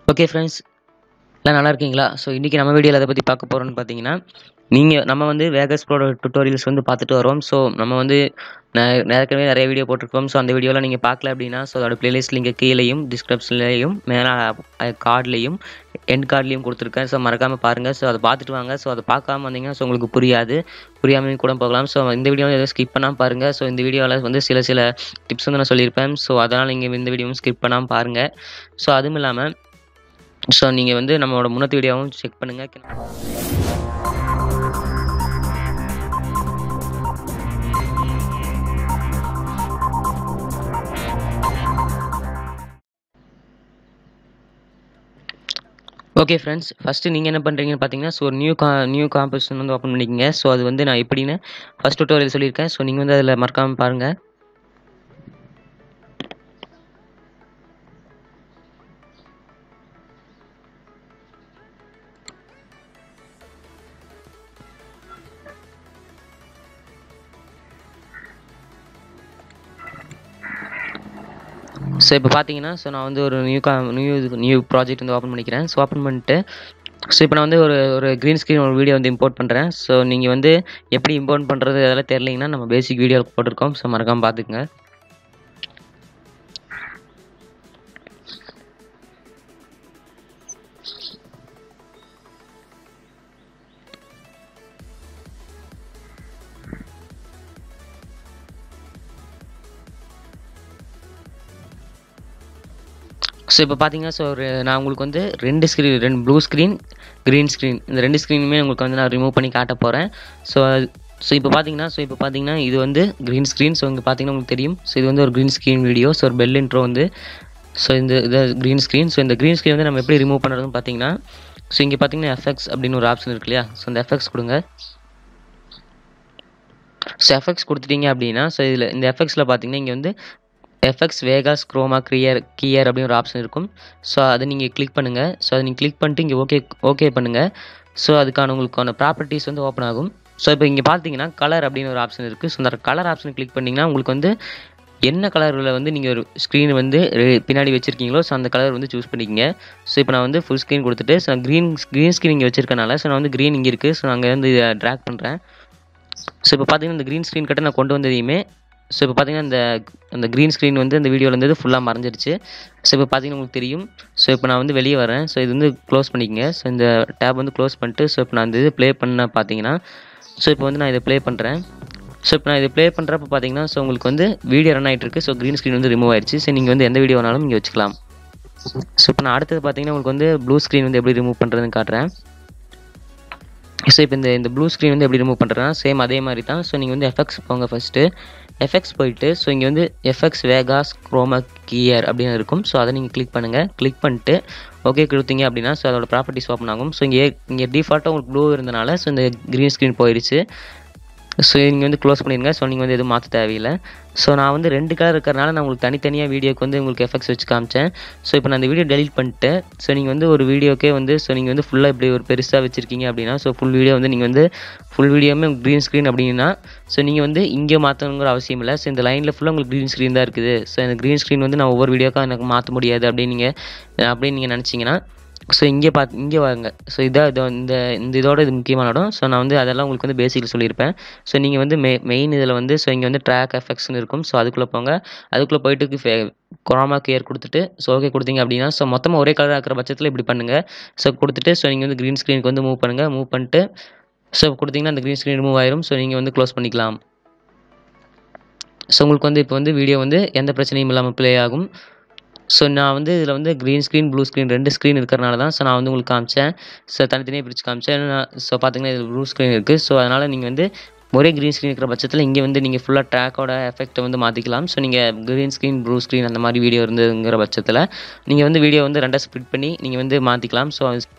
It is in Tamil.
ஓகே ஃப்ரெண்ட்ஸ் எல்லாம் நல்லா இருக்கீங்களா ஸோ இன்றைக்கி நம்ம வீடியோவில் அதை பற்றி பார்க்க போகிறோம்னு பார்த்தீங்கன்னா நீங்கள் நம்ம வந்து வேகஸ் ப்ரோட டுட்டோரியல்ஸ் வந்து பார்த்துட்டு வரோம் ஸோ நம்ம வந்து நே- ஏற்கனவே நிறைய வீடியோ போட்டிருக்கோம் ஸோ அந்த வீடியோவில் நீங்கள் பார்க்கல அப்படின்னா ஸோ அதோட பிளேலிஸ்ட் லிங்க் கீழேயும் டிஸ்கிரிப்ஷன்லேயும் மேலே கார்ட்லேயும் எண்ட் கார்ட்லேயும் கொடுத்துருக்கேன் ஸோ மறக்காமல் பாருங்கள் ஸோ அதை பார்த்துட்டு வாங்க ஸோ அதை பார்க்காம வந்தீங்கன்னா ஸோ உங்களுக்கு புரியாது புரியாமல் கூட போகலாம் ஸோ இந்த வீடியோ எதுவும் ஸ்கிப் பண்ணாமல் பாருங்கள் ஸோ இந்த வீடியோவில் வந்து சில சில டிப்ஸ் வந்து நான் சொல்லியிருப்பேன் ஸோ அதனால் நீங்கள் இந்த வீடியோவும் ஸ்கிப் பண்ணாமல் பாருங்கள் ஸோ அதுவும் இல்லாமல் ஸோ நீங்கள் வந்து நம்மளோட முன்னத்து வீடியோவும் செக் பண்ணுங்கள் ஓகே ஃப்ரெண்ட்ஸ் ஃபஸ்ட்டு நீங்கள் என்ன பண்ணுறீங்கன்னு பார்த்தீங்கன்னா ஸோ ஒரு நியூ கா நியூ காம்பசிஷன் வந்து ஓப்பன் பண்ணிக்கங்க ஸோ அது வந்து நான் எப்படின்னு ஃபஸ்ட் டுட்டோரியல் சொல்லியிருக்கேன் ஸோ நீங்கள் வந்து அதில் மறக்காமல் பாருங்கள் ஸோ இப்போ பார்த்தீங்கன்னா ஸோ நான் வந்து ஒரு நியூ கா நியூ நியூ ப்ராஜெக்ட் வந்து ஓப்பன் பண்ணிக்கிறேன் ஸோ ஓப்பன் பண்ணிட்டு ஸோ இப்போ நான் வந்து ஒரு ஒரு க்ரீன் ஸ்க்ரீன் ஒரு வீடியோ வந்து இம்போர்ட் பண்ணுறேன் ஸோ நீங்கள் வந்து எப்படி இம்போர்ட் பண்ணுறது அதெல்லாம் தெரியலைங்கன்னா நம்ம பேசிக் வீடியோ போட்டிருக்கோம் ஸோ மறக்காமல் பார்த்துக்குங்க ஸோ இப்போ பார்த்தீங்கன்னா ஸோ ஒரு நான் உங்களுக்கு வந்து ரெண்டு ஸ்க்ரீன் ரெண்டு ப்ளூ ஸ்க்ரீன் க்ரீன் ஸ்க்ரீன் இந்த ரெண்டு ஸ்க்ரீனுமே உங்களுக்கு வந்து நான் ரிமூவ் பண்ணி காட்ட போகிறேன் ஸோ ஸோ இப்போ பார்த்தீங்கன்னா ஸோ இப்போ பார்த்தீங்கன்னா இது வந்து க்ரீன் ஸ்க்ரீன் ஸோ இங்கே பார்த்தீங்கன்னா உங்களுக்கு தெரியும் ஸோ இது வந்து ஒரு க்ரீன் ஸ்க்ரீன் வீடியோ ஸோ ஒரு பெல் இன்ட்ரோ வந்து ஸோ இந்த இது க்ரீன் ஸ்க்ரீன் ஸோ இந்த க்ரீன் ஸ்க்ரீன் வந்து நம்ம எப்படி ரிமூவ் பண்ணுறதுன்னு பார்த்தீங்கன்னா ஸோ இங்கே பார்த்தீங்கன்னா எஃப்எக்ஸ் அப்படின்னு ஒரு ஆப்ஷன் இருக்கு இல்லையா ஸோ அந்த எஃப்எக்ஸ் கொடுங்க ஸோ எஃபெக்ட்ஸ் கொடுத்துட்டீங்க அப்படின்னா ஸோ இதில் இந்த எஃபெக்ட்ஸில் பார்த்தீங்கன்னா இங்கே வந்து எஃபெக்ட்ஸ் வேகாஸ் க்ரோமா கிரியர் கியர் அப்படின்னு ஒரு ஆப்ஷன் இருக்கும் ஸோ அதை நீங்கள் கிளிக் பண்ணுங்கள் ஸோ அதை நீங்கள் கிளிக் பண்ணிட்டு இங்கே ஓகே ஓகே பண்ணுங்கள் ஸோ அதுக்கான உங்களுக்கான ப்ராப்பர்ட்டிஸ் வந்து ஓப்பன் ஆகும் ஸோ இப்போ இங்கே பார்த்தீங்கன்னா கலர் அப்படின்னு ஒரு ஆப்ஷன் இருக்குது ஸோ அந்த கலர் ஆப்ஷன் கிளிக் பண்ணிங்கன்னா உங்களுக்கு வந்து என்ன கலரில் வந்து நீங்கள் ஒரு ஸ்க்ரீன் வந்து ரெ- பின்னாடி வச்சுருக்கீங்களோ ஸோ அந்த கலர் வந்து சூஸ் பண்ணிக்கங்க ஸோ இப்போ நான் வந்து ஃபுல் ஸ்க்ரீன் கொடுத்துட்டு ஸோ க்ரீன் க்ரீன் ஸ்க்ரீன் இங்கே வச்சிருக்கனால ஸோ நான் வந்து க்ரீன் இங்கே இருக்குது ஸோ நான் அங்கே வந்து இதை ட்ராக் பண்ணுறேன் ஸோ இப்போ பார்த்தீங்கன்னா இந்த க்ரீன் ஸ்க்ரீன் கிட்ட நான் கொண்டு வந்ததையுமே ஸோ இப்போ பார்த்தீங்கன்னா இந்த அந்த க்ரீன் ஸ்க்ரீன் வந்து இந்த வீடியோவில் இருந்தது ஃபுல்லாக மறைஞ்சிருச்சு ஸோ இப்போ பார்த்தீங்கன்னா உங்களுக்கு தெரியும் ஸோ இப்போ நான் வந்து வெளியே வரேன் ஸோ இது வந்து க்ளோஸ் பண்ணிக்கங்க ஸோ இந்த டேப் வந்து க்ளோஸ் பண்ணிட்டு ஸோ இப்போ நான் இந்த இது ப்ளே பண்ண பார்த்தீங்கன்னா ஸோ இப்போ வந்து நான் இதை ப்ளே பண்ணுறேன் ஸோ இப்போ நான் இதை ப்ளே பண்ணுறப்ப பார்த்தீங்கன்னா ஸோ உங்களுக்கு வந்து வீடியோ ரன் ஆகிட்டு இருக்கு ஸோ க்ரீன் ஸ்க்ரீன் வந்து ரிமூவ் ஆயிடுச்சு ஸோ நீங்கள் வந்து எந்த வீடியோ வேணாலும் இங்கே வச்சுக்கலாம் ஸோ இப்போ நான் அடுத்தது பார்த்தீங்கன்னா உங்களுக்கு வந்து ப்ளூ ஸ்க்ரீன் வந்து எப்படி ரிமூவ் பண்ணுறதுன்னு காட்டுறேன் ஸோ இப்போ இந்த இந்த ப்ளூ ஸ்க்ரீன் வந்து எப்படி ரிமூவ் பண்ணுறேன்னா சேம் அதே மாதிரி தான் ஸோ நீங்கள் வந்து எஃபெக்ட்ஸ் போங்க ஃபஸ்ட்டு எஃபெக்ட்ஸ் போயிட்டு ஸோ இங்கே வந்து எஃபெக்ட்ஸ் வேகாஸ் குரோமா கியர் அப்படின்னு இருக்கும் ஸோ அதை நீங்கள் கிளிக் பண்ணுங்கள் கிளிக் பண்ணிட்டு ஓகே கொடுத்தீங்க அப்படின்னா ஸோ அதோட ப்ராப்பர்ட்டிஸ் ஓப்பன் ஆகும் ஸோ இங்கே இங்கே டிஃபால்ட்டாக உங்களுக்கு ப்ளூ இருந்தனால ஸோ இந்த க்ரீன் ஸ்க்ரீன் போயிடுச்சு ஸோ நீங்கள் வந்து க்ளோஸ் பண்ணிடுங்க ஸோ நீங்கள் வந்து எதுவும் மாற்ற தேவையில்லை ஸோ நான் வந்து ரெண்டு கலர் இருக்கிறனால நான் உங்களுக்கு தனித்தனியாக வீடியோக்கு வந்து உங்களுக்கு எஃபெக்ட்ஸ் வச்சு காமிச்சேன் ஸோ இப்போ நான் இந்த வீடியோ டெலிட் பண்ணிட்டு ஸோ நீங்கள் வந்து ஒரு வீடியோக்கே வந்து ஸோ நீங்கள் வந்து ஃபுல்லாக இப்படி ஒரு பெருசாக வச்சுருக்கீங்க அப்படின்னா ஸோ ஃபுல் வீடியோ வந்து நீங்கள் வந்து ஃபுல் வீடியோமே க்ரீன் ஸ்க்ரீன் அப்படின்னா ஸோ நீங்கள் வந்து இங்கே மாற்றணுங்கிற அவசியம் இல்லை ஸோ இந்த லைனில் ஃபுல்லாக உங்களுக்கு க்ரீன் ஸ்க்ரீன் தான் இருக்குது ஸோ இந்த க்ரீன் ஸ்க்ரீன் வந்து நான் ஒவ்வொரு வீடியோக்காக எனக்கு மாற்ற முடியாது அப்படின்னு நீங்கள் அப்படின்னு நீங்கள் நினச்சிங்கன்னா ஸோ இங்கே பார்த்து இங்கே வாங்க ஸோ இதான் இது இந்த இந்த இதோட இது முக்கியமான இடம் ஸோ நான் வந்து அதெல்லாம் உங்களுக்கு வந்து பேசிக்கில் சொல்லியிருப்பேன் ஸோ நீங்கள் வந்து மெ மெயின் இதில் வந்து ஸோ இங்கே வந்து ட்ராக் எஃபெக்ட்ஸ்னு இருக்கும் ஸோ அதுக்குள்ளே போங்க அதுக்குள்ளே போயிட்டு ஃபே கொராமா கேர் கொடுத்துட்டு ஸோ ஓகே கொடுத்தீங்க அப்படின்னா ஸோ மொத்தமாக ஒரே கலராக இருக்கிற பட்சத்தில் இப்படி பண்ணுங்கள் ஸோ கொடுத்துட்டு ஸோ நீங்கள் வந்து க்ரீன் ஸ்க்ரீனுக்கு வந்து மூவ் பண்ணுங்கள் மூவ் பண்ணிட்டு ஸோ கொடுத்தீங்கன்னா அந்த க்ரீன் ஸ்க்ரீன் ரிமூவ் ஆயிரும் ஸோ நீங்கள் வந்து க்ளோஸ் பண்ணிக்கலாம் ஸோ உங்களுக்கு வந்து இப்போ வந்து வீடியோ வந்து எந்த பிரச்சனையும் இல்லாமல் ப்ளே ஆகும் ஸோ நான் வந்து இதில் வந்து க்ரீன் ஸ்க்ரீன் ப்ளூ ஸ்க்ரீன் ரெண்டு ஸ்க்ரீன் இருக்கிறனால தான் ஸோ நான் வந்து உங்களுக்கு காமிச்சேன் ஸோ தனித்தனியாக பிரித்து காமிச்சேன் ஸோ பார்த்தீங்கன்னா இதில் ப்ளூ ஸ்க்ரீன் இருக்குது ஸோ அதனால் நீங்கள் வந்து ஒரே க்ரீன் ஸ்க்ரீன் இருக்கிற பட்சத்தில் இங்கே வந்து நீங்கள் ஃபுல்லாக ட்ராக்கோட எஃபெக்ட்டை வந்து மாற்றிக்கலாம் ஸோ நீங்கள் க்ரீன் ஸ்க்ரீன் ப்ளூ ஸ்க்ரீன் அந்த மாதிரி வீடியோ இருந்ததுங்கிற பட்சத்தில் நீங்கள் வந்து வீடியோ வந்து ரெண்டாக ஸ்ப்ளிட் பண்ணி நீங்கள் வந்து மாற்றிக்கலாம் ஸோ